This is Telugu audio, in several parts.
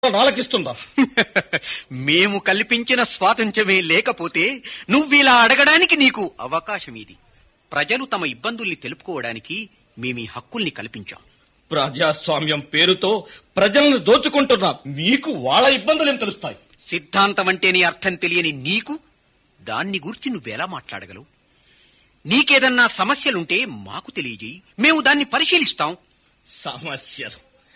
నాలకిస్తుందా మేము కల్పించిన స్వాతంత్ర్యమే లేకపోతే నువ్విలా అడగడానికి నీకు అవకాశం ఇది ప్రజలు తమ ఇబ్బందుల్ని తెలుపుకోవడానికి మేమీ హక్కుల్ని కల్పించాం ప్రజాస్వామ్యం పేరుతో ప్రజలను దోచుకుంటున్న మీకు వాళ్ళ ఇబ్బందులు ఏం తెలుస్తాయి సిద్ధాంతం అంటేనే అర్థం తెలియని నీకు దాన్ని గురించి నువ్వెలా మాట్లాడగలవు నీకేదన్నా సమస్యలుంటే మాకు తెలియజేయి మేము దాన్ని పరిశీలిస్తాం సమస్యలు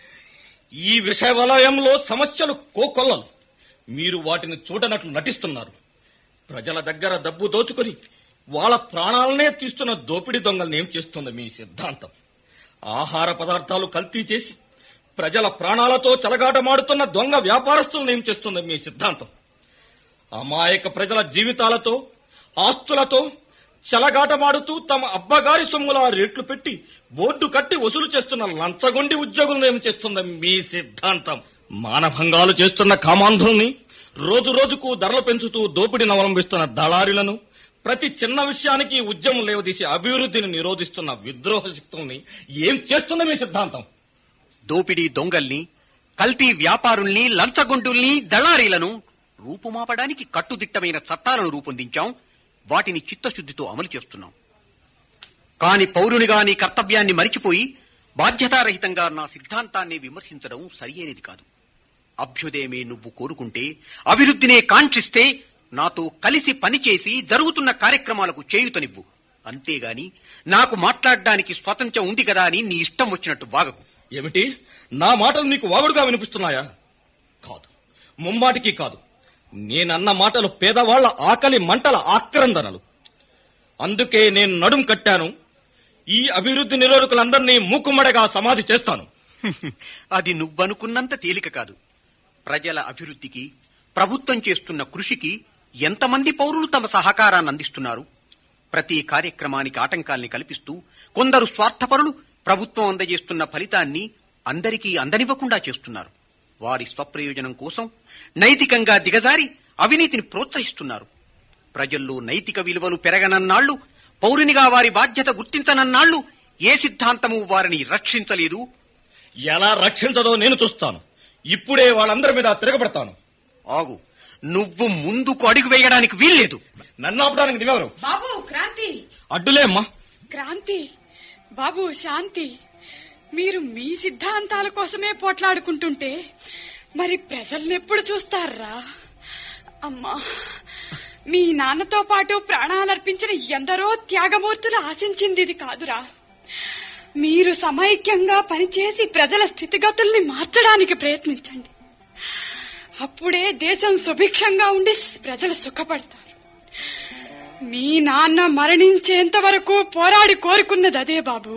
ఈ విషయ వలయంలో సమస్యలు కోకొల్లలు మీరు వాటిని చూడనట్లు నటిస్తున్నారు ప్రజల దగ్గర డబ్బు దోచుకొని వాళ్ళ ప్రాణాలనే తీస్తున్న దోపిడీ దొంగల్ని ఏం చేస్తుంది మీ సిద్ధాంతం ఆహార పదార్థాలు కల్తీ చేసి ప్రజల ప్రాణాలతో చెలగాటమాడుతున్న దొంగ వ్యాపారస్తులను ఏం చేస్తుంది మీ సిద్ధాంతం అమాయక ప్రజల జీవితాలతో ఆస్తులతో చెలగాటమాడుతూ తమ అబ్బగారి సొమ్ముల రేట్లు పెట్టి బోర్డు కట్టి వసూలు చేస్తున్న లంచగొండి ఉద్యోగులను ఏం చేస్తుంది మీ సిద్ధాంతం మానభంగాలు చేస్తున్న కామాంధుల్ని రోజు రోజుకు ధరలు పెంచుతూ దోపిడీని అవలంబిస్తున్న దళారీలను ప్రతి చిన్న విషయానికి ఉద్యమం లేవదీసి అభివృద్ధిని నిరోధిస్తున్న విద్రోహ శక్తుల్ని ఏం చేస్తుంది మీ సిద్ధాంతం దోపిడీ దొంగల్ని కల్తీ వ్యాపారుల్ని లంచగొండుల్ని దళారీలను రూపుమాపడానికి కట్టుదిట్టమైన చట్టాలను రూపొందించాం వాటిని చిత్తశుద్ధితో అమలు చేస్తున్నాం కాని పౌరునిగా నీ కర్తవ్యాన్ని మరిచిపోయి బాధ్యతారహితంగా నా సిద్ధాంతాన్ని విమర్శించడం సరియైనది కాదు అభ్యుదయమే నువ్వు కోరుకుంటే అభివృద్ధినే కాంక్షిస్తే నాతో కలిసి పనిచేసి జరుగుతున్న కార్యక్రమాలకు చేయుతనివ్వు అంతేగాని నాకు మాట్లాడడానికి స్వాతంత్ర్యం ఉంది కదా అని నీ ఇష్టం వచ్చినట్టు వాగకు ఏమిటి నా మాటలు నీకు వాగుడుగా వినిపిస్తున్నాయా కాదు ముమ్మాటికి కాదు నేనన్న మాటలు పేదవాళ్ల ఆకలి మంటల ఆక్రందనలు అందుకే నేను నడుం కట్టాను ఈ అభివృద్ధి నిరోధకులందరినీ మూకుమ్మడిగా సమాధి చేస్తాను అది నువ్వనుకున్నంత తేలిక కాదు ప్రజల అభివృద్ధికి ప్రభుత్వం చేస్తున్న కృషికి ఎంతమంది పౌరులు తమ సహకారాన్ని అందిస్తున్నారు ప్రతి కార్యక్రమానికి ఆటంకాల్ని కల్పిస్తూ కొందరు స్వార్థపరులు ప్రభుత్వం అందజేస్తున్న ఫలితాన్ని అందరికీ అందనివ్వకుండా చేస్తున్నారు వారి స్వప్రయోజనం కోసం నైతికంగా దిగజారి అవినీతిని ప్రోత్సహిస్తున్నారు ప్రజల్లో నైతిక విలువలు పెరగనన్నాళ్లు పౌరునిగా వారి బాధ్యత గుర్తించనన్నాళ్లు ఏ సిద్ధాంతము వారిని రక్షించలేదు ఎలా రక్షించదో నేను చూస్తాను ఇప్పుడే వాళ్ళందరి మీద తిరగబడతాను ఆగు నువ్వు ముందుకు అడుగు వేయడానికి వీల్లేదు నన్ను ఆపడానికి నువ్వెవరు బాబు క్రాంతి అడ్డులే అమ్మా క్రాంతి బాబు శాంతి మీరు మీ సిద్ధాంతాల కోసమే పోట్లాడుకుంటుంటే మరి ప్రజల్నెప్పుడు చూస్తారా అమ్మా మీ నాన్నతో పాటు ప్రాణాలర్పించిన ఎందరో త్యాగమూర్తులు ఆశించింది ఇది కాదురా మీరు సమైక్యంగా పనిచేసి ప్రజల స్థితిగతుల్ని మార్చడానికి ప్రయత్నించండి అప్పుడే దేశం సుభిక్షంగా ఉండి ప్రజలు సుఖపడతారు మీ నాన్న మరణించేంత వరకు పోరాడి కోరుకున్నది అదే బాబు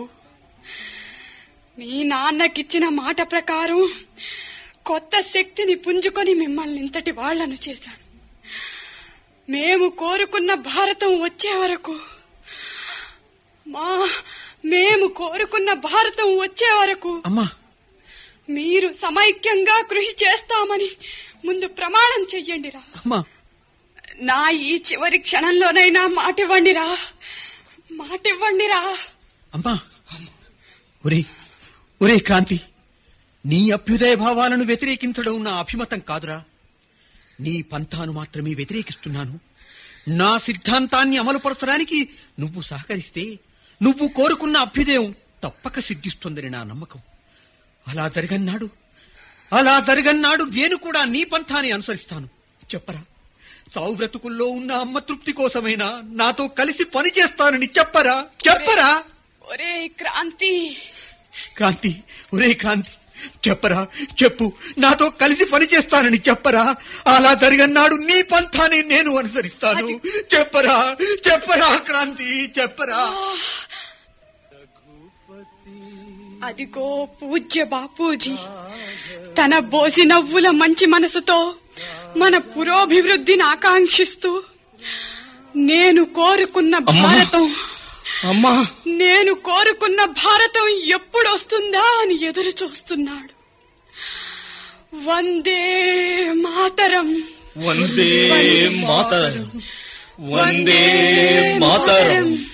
మీ నాన్నకిచ్చిన మాట ప్రకారం కొత్త శక్తిని పుంజుకొని మిమ్మల్ని ఇంతటి వాళ్లను చేశాను మేము కోరుకున్న భారతం వచ్చే వరకు మా మేము కోరుకున్న భారతం వచ్చే వరకు అమ్మా మీరు సమైక్యంగా కృషి చేస్తామని ముందు ప్రమాణం చెయ్యండిరా అమ్మా నా ఈ చివరి క్షణంలోనైనా మాట ఇవ్వండిరా మాట ఇవ్వండిరా అమ్మా ఒరే ఒరే క్రాంతి నీ అభ్యుదయ భావాలను వ్యతిరేకించడం నా అభిమతం కాదురా నీ పంథాను మాత్రమే వ్యతిరేకిస్తున్నాను నా సిద్ధాంతాన్ని అమలుపరచడానికి నువ్వు సహకరిస్తే నువ్వు కోరుకున్న అభ్యుదయం తప్పక సిద్ధిస్తుందని నా నమ్మకం అలా జరగన్నాడు అలా జరగన్నాడు నేను కూడా నీ పంథాన్ని అనుసరిస్తాను చెప్పరా చావు బ్రతుకుల్లో ఉన్న అమ్మ తృప్తి కోసమైనా నాతో కలిసి పని చేస్తానని చెప్పరా చెప్పరా ఒరే క్రాంతి క్రాంతి ఒరే క్రాంతి చెప్పరా చెప్పు నాతో కలిసి పని చేస్తానని చెప్పరా అలా జరిగన్నాడు నీ పంథాన్ని నేను అనుసరిస్తాను చెప్పరా చెప్పరా క్రాంతి చెప్పరా అదిగో పూజ్య బాపూజీ తన బోసి నవ్వుల మంచి మనసుతో మన పురోభివృద్ధిని ఆకాంక్షిస్తూ నేను కోరుకున్న భారతం అమ్మా నేను కోరుకున్న భారతం ఎప్పుడు వస్తుందా అని ఎదురు చూస్తున్నాడు వందే మాతరం వందే మాతరం వందే మాతరం